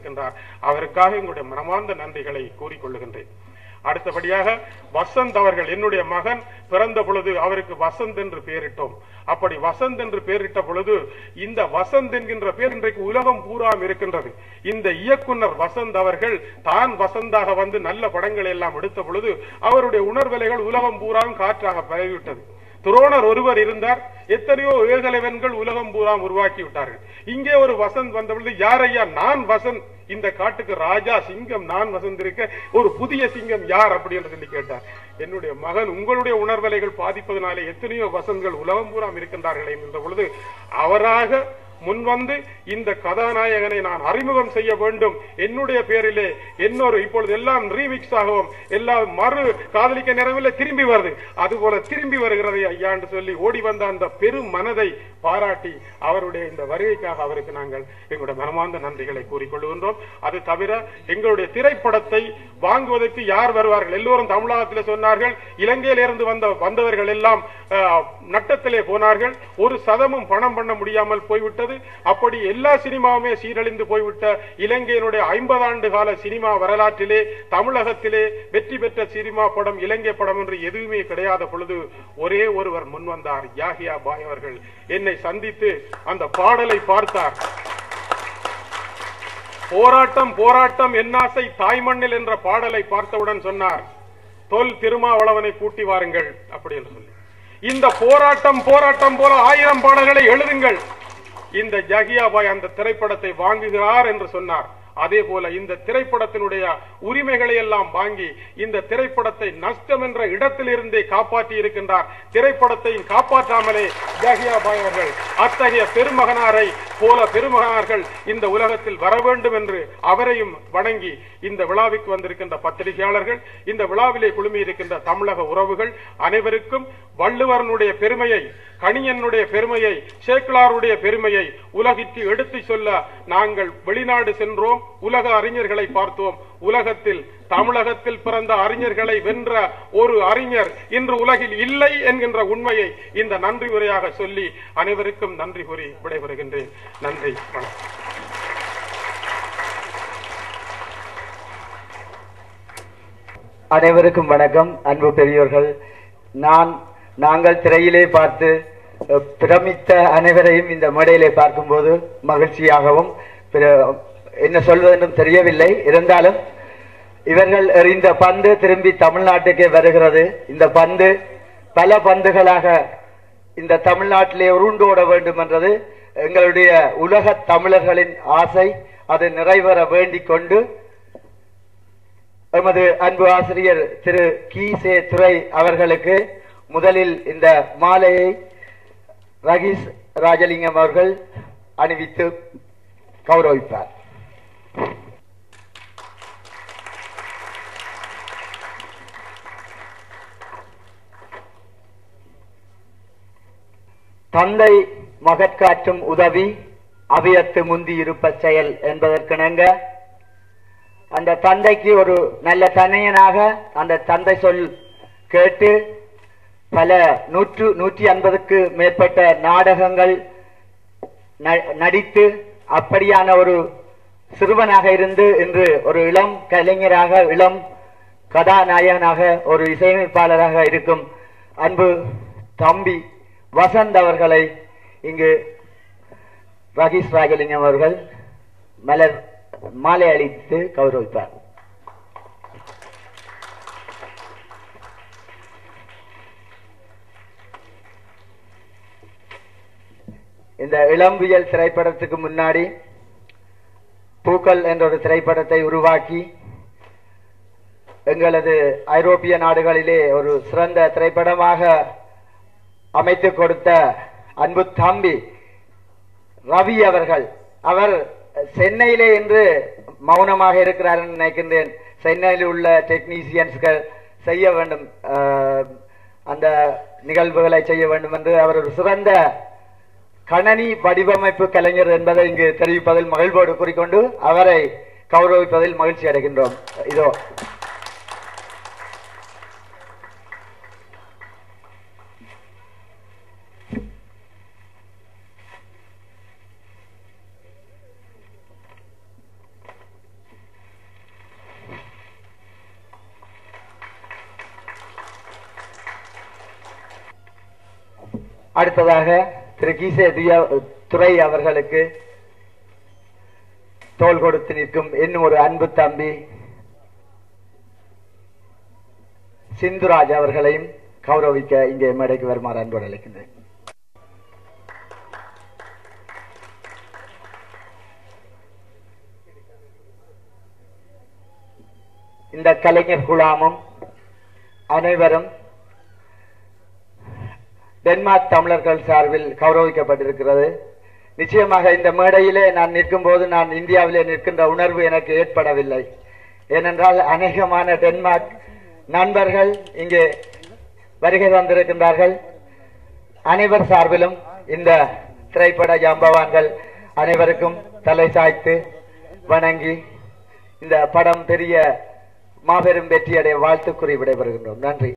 இருக்கின்றார் அவருக்காக எங்களுடைய மனமார்ந்த நன்றிகளை கூறிக்கொள்ளுகின்றேன் அடுத்தபடியாக வசந்த் அவர்கள் என்னுடைய மகன் பிறந்த பொழுது அவருக்கு வசந்த் என்று பெயரிட்டோம் அப்படி வசந்த் என்று பெயரிட்ட பொழுது இந்த வசந்த் என்கின்ற பேர் இன்றைக்கு உலகம் பூராம் இருக்கின்றது இந்த இயக்குனர் வசந்த் அவர்கள் தான் வசந்தாக வந்து நல்ல படங்களை எல்லாம் எடுத்த பொழுது அவருடைய உணர்வலைகள் உலகம் பூராம் காற்றாக பரவிவிட்டது துரோணர் ஒருவர் இருந்தார் எத்தனையோ ஏகலைவன்கள் உலகம் பூராம் உருவாக்கி விட்டார்கள் இங்கே ஒரு வசந்த் வந்த பொழுது யாரையா நான் வசந்த் இந்த காட்டுக்கு ராஜா சிங்கம் நான் வசந்த் இருக்க ஒரு புதிய சிங்கம் யார் அப்படின்னு சொல்லி கேட்டார் என்னுடைய மகன் உங்களுடைய உணர்வலைகள் பாதிப்பதனாலே எத்தனையோ வசந்த்கள் உலகம் பூராம் இருக்கின்றார்களே என்ற பொழுது அவராக முன்வந்து இந்த கதாநாயகனை நான் அறிமுகம் செய்ய வேண்டும் என்னுடைய பேரிலே இன்னொரு இப்பொழுது எல்லாம் ரீமிக்ஸ் ஆகவும் எல்லாம் மறு காதலிக்க நேரமில்லை திரும்பி வருது அதுபோல திரும்பி வருகிறது ஐயா என்று சொல்லி ஓடி வந்த அந்த பெரும் மனதை பாராட்டி அவருடைய இந்த வருகைக்காக அவருக்கு நாங்கள் எங்களுடைய மனமார்ந்த நன்றிகளை கூறிக்கொள்கின்றோம் அது தவிர எங்களுடைய திரைப்படத்தை வாங்குவதற்கு யார் வருவார்கள் எல்லோரும் தமிழகத்தில் சொன்னார்கள் இலங்கையிலிருந்து வந்த வந்தவர்கள் எல்லாம் அஹ், நட்டத்திலே போனார்கள் ஒரு சதமும் பணம் பண்ண முடியாமல் போய்விட்டது அப்படி எல்லா சினிமாவுமே சீரழிந்து போய்விட்ட இலங்கையினுடைய ஐம்பது ஆண்டு கால சினிமா வரலாற்றிலே தமிழகத்திலே வெற்றி பெற்ற சினிமா படம் இலங்கை படம் என்று எதுவுமே கிடையாத பொழுது ஒரே ஒருவர் முன் வந்தார் யாஹியா பாய் அவர்கள் என்னை சந்தித்து அந்த பாடலை பார்த்தார் போராட்டம் போராட்டம் என்னாசை தாய்மண்ணில் என்ற பாடலை பார்த்தவுடன் சொன்னார் தொல் திருமாவளவனை கூட்டி வாருங்கள் அப்படி என்று சொல்லி இந்த போராட்டம் போராட்டம் போல ஆயிரம் பாடல்களை எழுதுங்கள் இந்த ஜகியாபாய் அந்த திரைப்படத்தை வாங்குகிறார் என்று சொன்னார் அதே போல இந்த திரைப்படத்தினுடைய உரிமைகளை எல்லாம் வாங்கி இந்த திரைப்படத்தை நஷ்டம் என்ற இடத்திலிருந்தே காப்பாற்றி இருக்கின்றார் திரைப்படத்தை காப்பாற்றாமலே ஜாகியாபாய் அவர்கள் அத்தகைய பெருமகனாரை போல பெருமகனார்கள் இந்த உலகத்தில் வர வேண்டும் என்று அவரையும் வணங்கி இந்த விழாவுக்கு வந்திருக்கின்ற பத்திரிகையாளர்கள் இந்த விழாவிலே குழுமி இருக்கின்ற தமிழக உறவுகள் அனைவருக்கும் வள்ளுவரனுடைய பெருமையை கணியனுடைய பெருமையை சேக்கிலாருடைய பெருமையை உலகிற்கு எடுத்து சொல்ல நாங்கள் வெளிநாடு சென்றோம் உலக அறிஞர்களை பார்த்தோம் உலகத்தில் தமிழகத்தில் பிறந்த அறிஞர்களை வென்ற ஒரு அறிஞர் இன்று உலகில் இல்லை என்கின்ற உண்மையை இந்த நன்றி உரையாக சொல்லி அனைவருக்கும் நன்றி கூறி விடைபெறுகின்றேன் நன்றி வணக்கம் அனைவருக்கும் வணக்கம் அன்பு பெரியோர்கள் நான் நாங்கள் திரையிலே பார்த்து அஹ், பிரமித்த அனைவரையும் இந்த மேடையிலே பார்க்கும்போது மகிழ்ச்சியாகவும் பிற- என்ன சொல்வதென்றும் தெரியவில்லை இருந்தாலும் இவர்கள் எறிந்த பந்து திரும்பி தமிழ்நாட்டுக்கே வருகிறது இந்த பந்து பல பந்துகளாக இந்த தமிழ்நாட்டிலே உருண்டோட வேண்டும் என்றது எங்களுடைய உலக தமிழர்களின் ஆசை அது நிறைவேற வேண்டிக் கொண்டு எமது அன்பு ஆசிரியர் திரு கீசே துரை அவர்களுக்கு முதலில் இந்த மாலையை ரகீஸ் ராஜலிங்கம் அவர்கள் அணிவித்து கௌரவிப்பார் தந்தை மகற்காற்றும் உதவி அவியத்து முந்தி இருப்ப செயல் என்பதற்கிணங்க அந்த தந்தைக்கு ஒரு நல்ல தனையனாக அந்த தந்தை சொல் கேட்டு பல நூற்று நூற்றி ஐம்பதுக்கு மேற்பட்ட நாடகங்கள் ந- நடித்து அப்படியான ஒரு சிறுவனாக இருந்து இன்று ஒரு இளம் கலைஞராக இளம் கதாநாயகனாக ஒரு இசையமைப்பாளராக இருக்கும் அன்பு தம்பி வசந்த் அவர்களை இங்கு ரகீஷ் ராஜலிங்கம் அவர்கள் மலர் மாலை அளித்து கௌரவிப்பார் இந்த இளம்பியல் திரைப்படத்துக்கு முன்னாடி பூக்கள் என்ற ஒரு திரைப்படத்தை உருவாக்கி எங்களது ஐரோப்பிய நாடுகளிலே ஒரு சிறந்த திரைப்படமாக அமைத்து கொடுத்த அன்பு தம்பி ரவி அவர்கள் அவர் சென்னையிலே இன்று மௌனமாக இருக்கிறார் என்று நினைக்கின்றேன் சென்னையில் உள்ள டெக்னீசியன்ஸ்கள் செய்ய வேண்டும் அஹ், அந்த நிகழ்வுகளை செய்ய வேண்டும் என்று அவர் ஒரு சிறந்த கணனி வடிவமைப்பு கலைஞர் என்பதை இங்கு தெரிவிப்பதில் மகிழ்வோடு கூறிக்கொண்டு அவரை கௌரவிப்பதில் மகிழ்ச்சி அடைகின்றோம் இதோ அடுத்ததாக திரு கீசே துயா- துரை அவர்களுக்கு தோள் கொடுத்து நிற்கும் இன்னும் ஒரு அன்பு தம்பி சிந்துராஜ் அவர்களையும் கௌரவிக்க இங்கே மேடைக்கு வருமாறு அன்போடு அழைக்கின்றேன் இந்த கலைஞர் குழாமும் அனைவரும் டென்மார்க் தமிழர்கள் சார்பில் கௌரவிக்கப்பட்டிருக்கிறது நிச்சயமாக இந்த மேடையிலே நான் நிற்கும் போது நான் இந்தியாவிலே நிற்கின்ற உணர்வு எனக்கு ஏற்படவில்லை ஏனென்றால் அநேகமான டென்மார்க் நண்பர்கள் இங்கே வருகை தந்திருக்கின்றார்கள் அனைவர் சார்பிலும் இந்த திரைப்பட ஜாம்பவான்கள் அனைவருக்கும் தலை சாய்த்து வணங்கி இந்த படம் பெரிய மாபெரும் வெற்றியடைய வாழ்த்து கூறி விடைபெறுகின்றோம் நன்றி